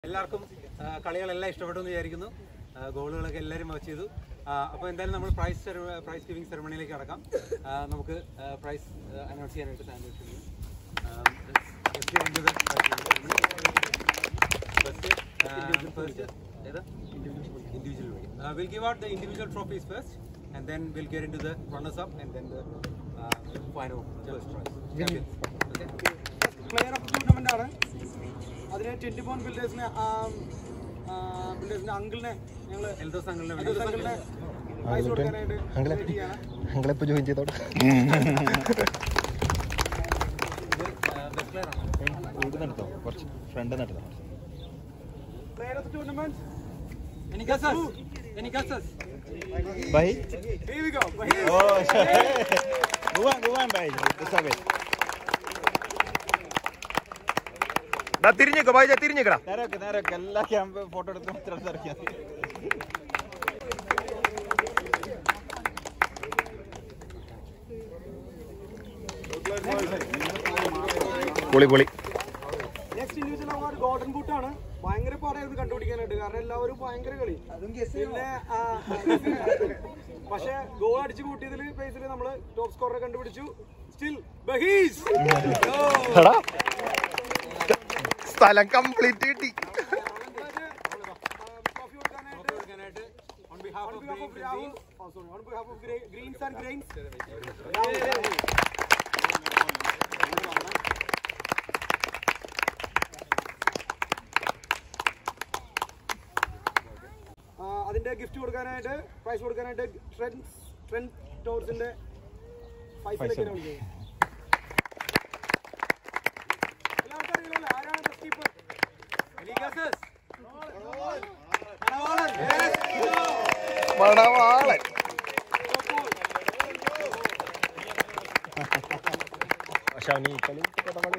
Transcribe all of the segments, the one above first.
എല്ലാവർക്കും ആ, കളകളെല്ലാം ഇഷ്ടപ്പെട്ടു എന്ന് വിചാരിക്കുന്നു ആ, ഗോളുകളൊക്കെ എല്ലാവരും വാച്ച് ചെയ്തു അപ്പോൾ എന്തായാലും നമ്മൾ പ്രൈസ് പ്രൈസ് ഗിവിംഗ് സെറമണിയിലേക്ക് കടക്കാം ആ, നമുക്ക് പ്രൈസ് അനൗൺസ് ചെയ്യാനായിട്ട് സാൻഡ് individual way. Uh, we'll give out the individual trophies first, and then we'll get into the runners-up, and then the uh, final first prize. Champions. Okay. Player of tournament ആണ് അതിന് twenty point ബിൽഡേഴ്സിനെ ബിൽഡേഴ്സിന്റെ അങ്കിളിനെ ഞങ്ങൾ എൽദോസ് അങ്കിളിനെ അങ്കിളിനെ price കൊടുക്കാനായിട്ട് wait ചെയ്യാണ് ഞങ്ങളിപ്പോ join ചെയ്തോട്ടെ ബെസ്റ്റ് പ്ലെയർ ആണ് വീട് നടത്തോ കുറച്ച് ഫ്രണ്ട് നടത്തോ player of tournament Any guesses? Any guesses? ബൈ here we go ഓ ഗുവാൻ ഗുവാൻ ബൈ സബേ തിരിഞ്ഞേക്കോ ഭായി തിരിഞ്ഞേക്കടാ നേരൊക്കെ നേരൊക്കെ എല്ലാ ക്യാമ്പ് ഫോട്ടോ എടുത്ത് മാത്രം ഇറക്കിയാൽ പൊളി പൊളി next individual award golden boot ആണ് ഭയങ്കര പാടായിരുന്നു കണ്ടുപിടിക്കാനായിട്ട് കാരണം എല്ലാവരും ഭയങ്കര കളി പിന്നെ ആ, പക്ഷെ ഗോൾ അടിച്ചു കൂട്ടിയതിൽ ബേസിൽ നമ്മൾ ടോപ്പ് സ്കോററെ കണ്ടുപിടിച്ചു സ്റ്റിൽ ബഹീസ് സ്ഥലം കംപ്ലീറ്റ് കിട്ടി ട്രോഫി കൊടുക്കാനായിട്ട് On behalf on of behalf of Green Rahul, Greens, oh, sorry, on behalf of Gre- Greens and Grains, ആ, അതിന്റെ ഗിഫ്റ്റ് കൊടുക്കാനായിട്ട് പ്രൈസ് കൊടുക്കാനായിട്ട് ട്രെൻഡ് ട്രെൻഡ് ടോർസിന്റെ ഫൈസലൊക്കെയാണ് വിളിക്കുന്നത് എല്ലാവർക്കും അറിയില്ലല്ലോ ആരാണ് ബെസ്റ്റ് കീപ്പർ any guesses? മണവാളൻ പക്ഷെ അവന് ഈ കളി കടപാട്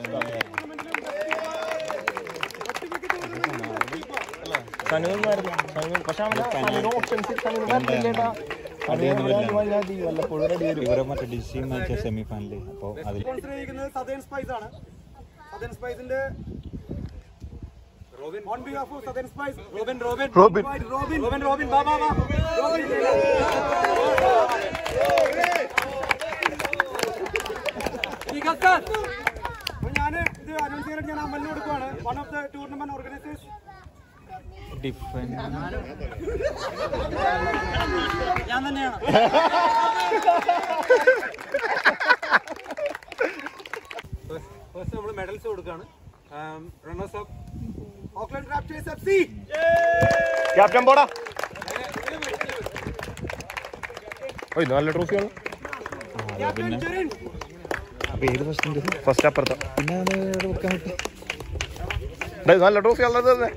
സനുവായിരുന്നു സനു പക്ഷെ അവന് ഓപ്ഷൻസ് ഇവരെ മറ്റേ ഡിസി മാച്ച് സെമി ഫൈനല് അപ്പോൾ അതിൽ സ്പോൺസർ ചെയ്തിരിക്കുന്നത് സദേൺ സ്പൈസ് ആണ് സദേൺ സ്പൈസിന്റെ Robin. On behalf of southern spice Robin, Robin. Robin Robin Robin Robin ബാ ബാ ബാ റോബിൻ Any guesses? അപ്പോൾ ഞാൻ ഇത് അനൗൺസ് ചെയ്യാനായിട്ട് ഞാൻ അമലിന് കൊടുക്കുവാണ് one of the tournament organisers different ഞാൻ തന്നെയാണ് ഫസ്റ്റ് നമ്മൾ മെഡൽസ് കൊടുക്കുകയാണ് runners up Auckland raptors F C captain പോടാ ഓയ് നല്ല ട്രോഫിയാണ് ക്യാപ്റ്റൻ ജെറിൻ അപ്പൊ ഏത് ഫസ്റ്റ് ഫസ്റ്റ് അപ്പുറത്ത പിന്നെ അത് ഇവിടെ വെക്കാൻ പറ്റും ഡേയ്, നല്ല ട്രോഫി ഉള്ളത് തന്നെ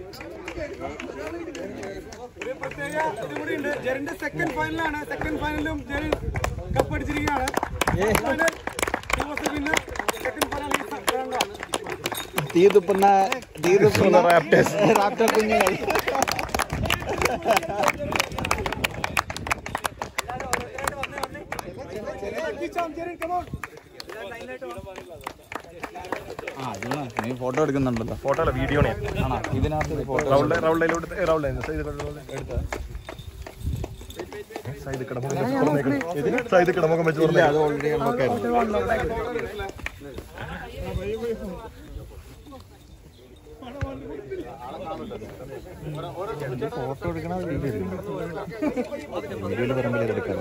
ഒരു പ്രത്യേക ഇതും കൂടി ഉണ്ട് ജെറിന്റെ സെക്കൻഡ് ഫൈനലാണ് സെക്കൻഡ് ഫൈനലിലും ജെറിൻ കപ്പ് അടിച്ചിരിക്കുകയാണ് final he was the winner. Second final is രണ്ടാണ്. തീ തുപ്പുന്ന തീ തുപ്പുന്ന റാപ്റ്റേഴ്സ് റാപ്റ്റർ കുഞ്ഞുങ്ങൾ Lucky charm, Jaren, come on. ആ ഇതിനാ നീ ഫോട്ടോ എടുക്കുന്നുണ്ടല്ലോ ഫോട്ടോ അല്ല വീഡിയോ ആണ് ആണോ ഇതിനകത്ത് ഫോട്ടോ റൗണ്ട് റൗണ്ടിലോട്ട് റൗണ്ട് സൈഡ് കിടമുഖം സൈഡ് കിടമുഖം വെച്ച് ഇല്ല അത് ഓൾറെഡി നമുക്കായിരുന്നു ഫോട്ടോ എടുക്കണ വീഡിയോ വീഡിയോയിൽ പറയുമ്പോൾ എടുക്കാം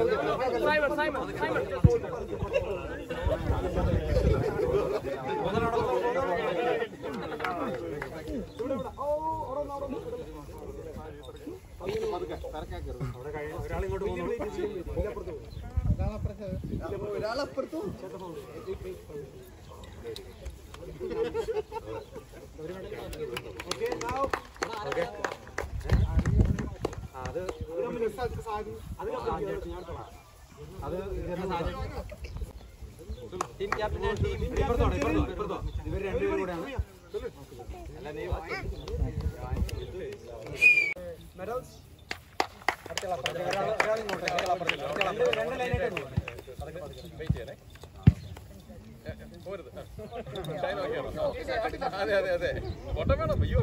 ഒരാളിങ്ങോട്ട് പോകുന്നു Okay, now, ആ, അത് അത് ഇതെന്താ സാഹചര്യം? ടീം ക്യാപ്റ്റൻ ആൻഡ് ടീം ഇപ്പുറത്തോ ഇപ്പുറത്തോ ഇപ്പുറത്തോ ഇവർ രണ്ടുപേരും കൂടെയാണ് അല്ല നീ medals. രണ്ട് ലൈനായിട്ട് അതെ അതെ അതെ ഫോട്ടോ വേണം അയ്യോ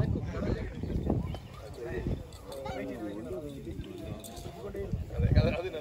അതെ അതിന്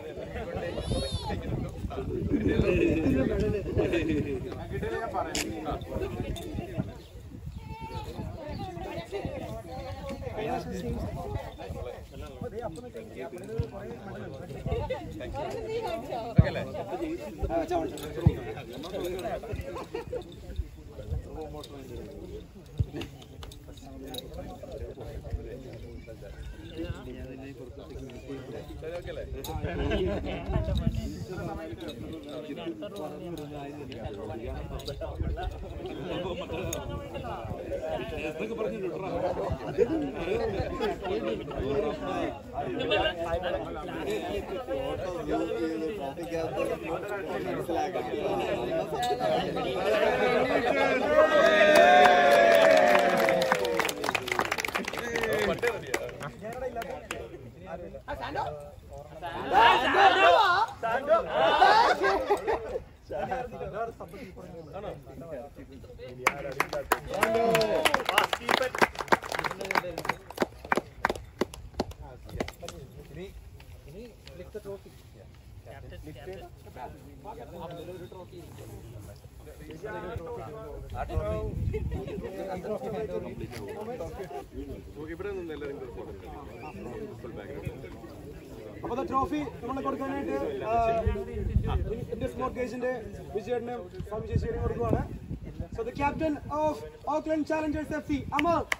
ഇവിടെ നിന്ന് എല്ലാവരും ഫുൾ ബാക്ക്ഗ്രൗണ്ട് അപ്പൊ ട്രോഫി നമ്മൾ കൊടുക്കാനായിട്ട് ഇന്ത്യൻ സ്പോർട്ട് കേസിന്റെ വിജയേട്ടനും സ്വാമി ചേച്ചിയും കൊടുക്കുവാണ് so the captain of Auckland challengers F C Amar